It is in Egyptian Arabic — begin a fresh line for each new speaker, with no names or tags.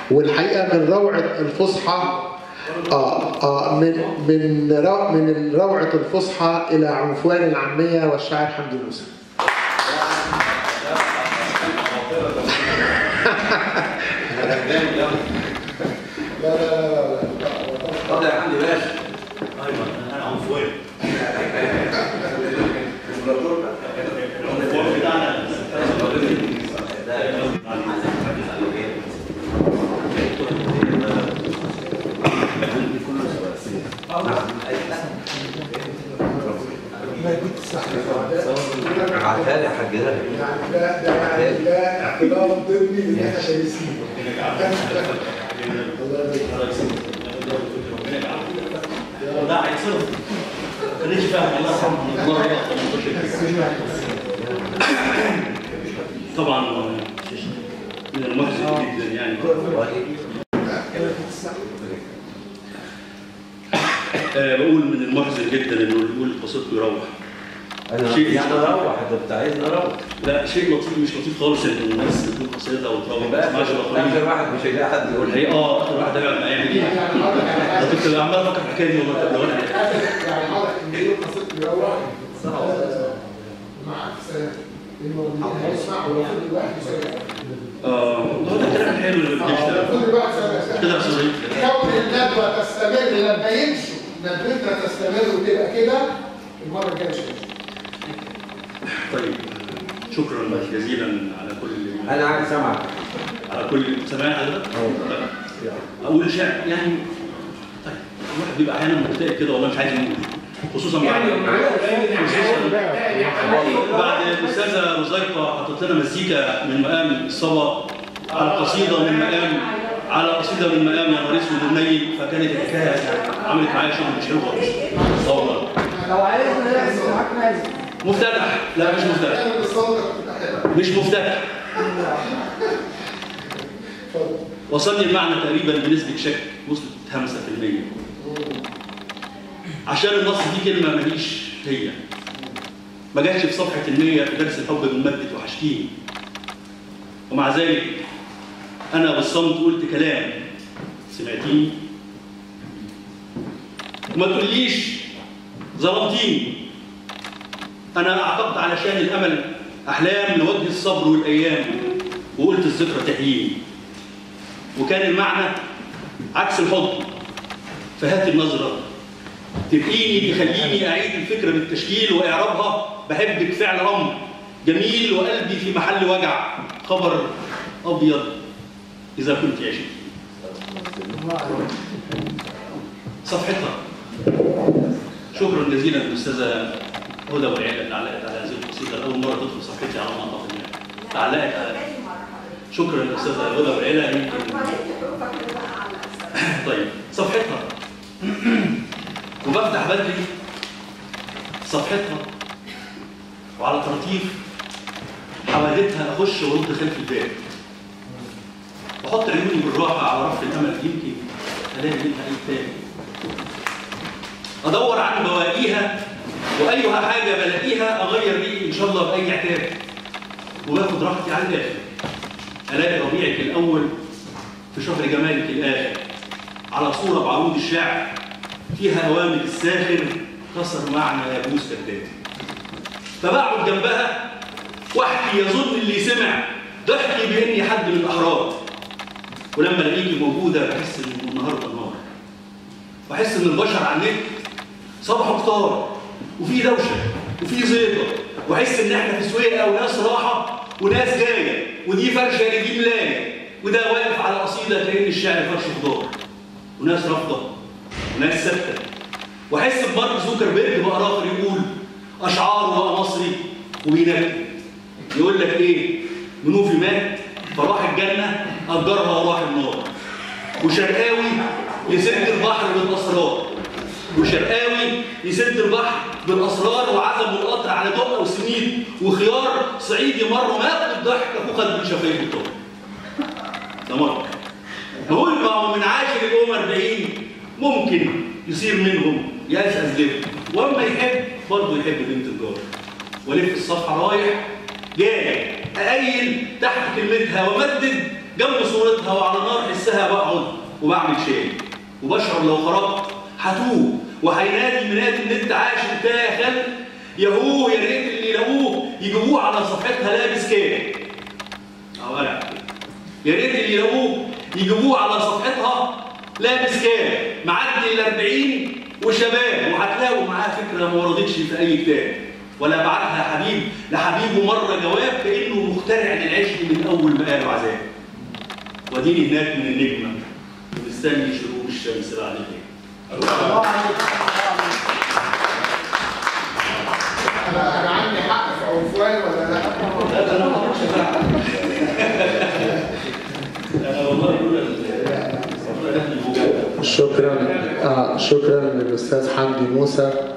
والحقيقه من روعه الفصحى آه آه من من رو من روعه الفصحى الى عنفوان العاميه والشاعر حمدي موسى لا لا لا لا
اتفضل يا حمدي باشا
ايوه انا عنفوان
الامبراطور
العنفوان بتاعنا
عارفها لي يا حاج ده
يعني لا ده يعني لا اعتبار ضمني ان احنا شايفين
ده هيتصرف ما كانش فاهم الله يرحمه الله يرحمه طبعا من المحزن جدا يعني آه، بقول من المحزن جدا انه اللي يقول قصيدته يروح
انا
شيء
يعني اروح ده انت عايزني اروح
لا شيء لطيف مش لطيف خالص ان الناس تقول قصيده وتروح ما
يبقى
تسمعش
اخر
الاخرين
واحد مش هيلاقي حد يقول
والحقيقه اه اخر واحد ده بقى هيعمل ايه؟
يعني حضرتك
انا كنت عمال افكر في الحكايه دي والله قبل واحد
يعني حضرتك ان يقول قصيدته يروح معاك سلام انه هيسمع ولو فضل واحد يسمع
اه هو ده الكلام الحلو اللي بنشتغل
فضل واحد يسمع
كده يا استاذ ريت
كون الندوه تستمر لما يمشوا ندوتنا تستمر وتبقى كده المره الجايه مش هيمشوا.
طيب شكرا جزيلا على كل
انا عايز اسمعك
على كل سماع هذا اقول شعر يعني طيب الواحد بيبقى احيانا مكتئب كده والله مش عايز يقول خصوصا بعد بعد الاستاذه رزيقه حطت لنا مزيكا من مقام الصبا على قصيده من مقام على قصيده من مقام يا نهار اسود النيل فكانت الحكايه عملت معايا شغل مش حلو خالص اه والله
لو عايزنا نعمل معاك نازل
مفتتح لا مش مفتتح
انا بالصوت كنت حلوه
مش مفتتح وصلني المعنى تقريبا بنسبة شك وصلت 5% عشان النص دي كلمة ماليش هي ما جاتش في صفحة المية في درس الحب من مادة وحشتيني ومع ذلك أنا بالصمت قلت كلام سمعتيني وما تقوليش ظلمتيني أنا أعتقد علشان الأمل أحلام لوجه الصبر والأيام وقلت الذكرى تحييني وكان المعنى عكس الحضن فهات النظرة تبقيني تخليني أعيد الفكرة بالتشكيل وإعرابها بحبك فعل أمر جميل وقلبي في محل وجع خبر أبيض إذا كنت عشت صفحتها شكرا جزيلا للأستاذة هدى وعيادة اللي علقت على هذه القصيدة أول مرة تدخل صفحتي على ما أعتقد يعني علقت على شكرا للأستاذة هدى وعيادة يمكن طيب صفحتها وبفتح بدري صفحتها وعلى ترتيب حوادثها اخش وارد خلف الباب واحط عيوني بالراحه على رف الامل يمكن الاقي منها اي تاني ادور عن بواقيها وايها حاجه بلاقيها اغير ريقي ان شاء الله باي عتاب وباخد راحتي على الاخر الاقي ربيعك الاول في شهر جمالك الاخر على صورة بعروض الشعر فيها أوامر الساخر كسر معنى يابوس كذاب فبقعد جنبها واحكي يظن اللي سمع ضحكي بإني حد من الأحرار ولما الاقيكي موجودة بحس إن النهاردة نهار بحس إن البشر على النت صبحوا كتار وفي دوشة وفي زيطة وأحس إن إحنا في سويقة وناس راحة وناس جاية ودي فرشة لدي ملاية وده واقف على قصيدة كأن الشعر فرش خضار وناس رافضه وناس ثابته واحس بمارك زوكربيرج بقى راخر يقول اشعار بقى مصري وبينكد يقول لك ايه منوفي مات فراح الجنه اجرها وراح النار وشرقاوي يسد البحر بالاسرار وشرقاوي يسد البحر بالاسرار وعزموا القطر على دقه وسنين وخيار صعيدي مره مات بالضحك اخوه خد من شفايف الطار ده مارك نقول ما هو من عاشر الأم 40 ممكن يصير منهم ياس أزلف وأما يحب برضه يحب بنت الجار ولف الصفحة رايح جاي أقيل تحت كلمتها ومدد جنب صورتها وعلى نار حسها بقعد وبعمل شاي وبشعر لو خرجت هتوه وهينادي منادي ان انت عايش انت يا خل يهوه يا ريت اللي يلاقوه يجيبوه على صفحتها لابس كام اهو قلع يا ريت اللي يلاقوه يجيبوه على صفحتها لابس كام معدي ال 40 وشباب وهتلاقوا معاه فكره ما وردتش في اي كتاب ولا بعتها حبيب لحبيبه مره جواب كانه مخترع للعشق من اول ما قالوا عذاب وديني هناك من النجمه ومستني شروق الشمس بعد الليل
الله عليك
انا انا عندي حق في عنفوان ولا لا؟
لا ده انا ما اعرفش انا والله بقول والله ده اللي جوايا.
شكرا آه شكرا للاستاذ حمدي موسى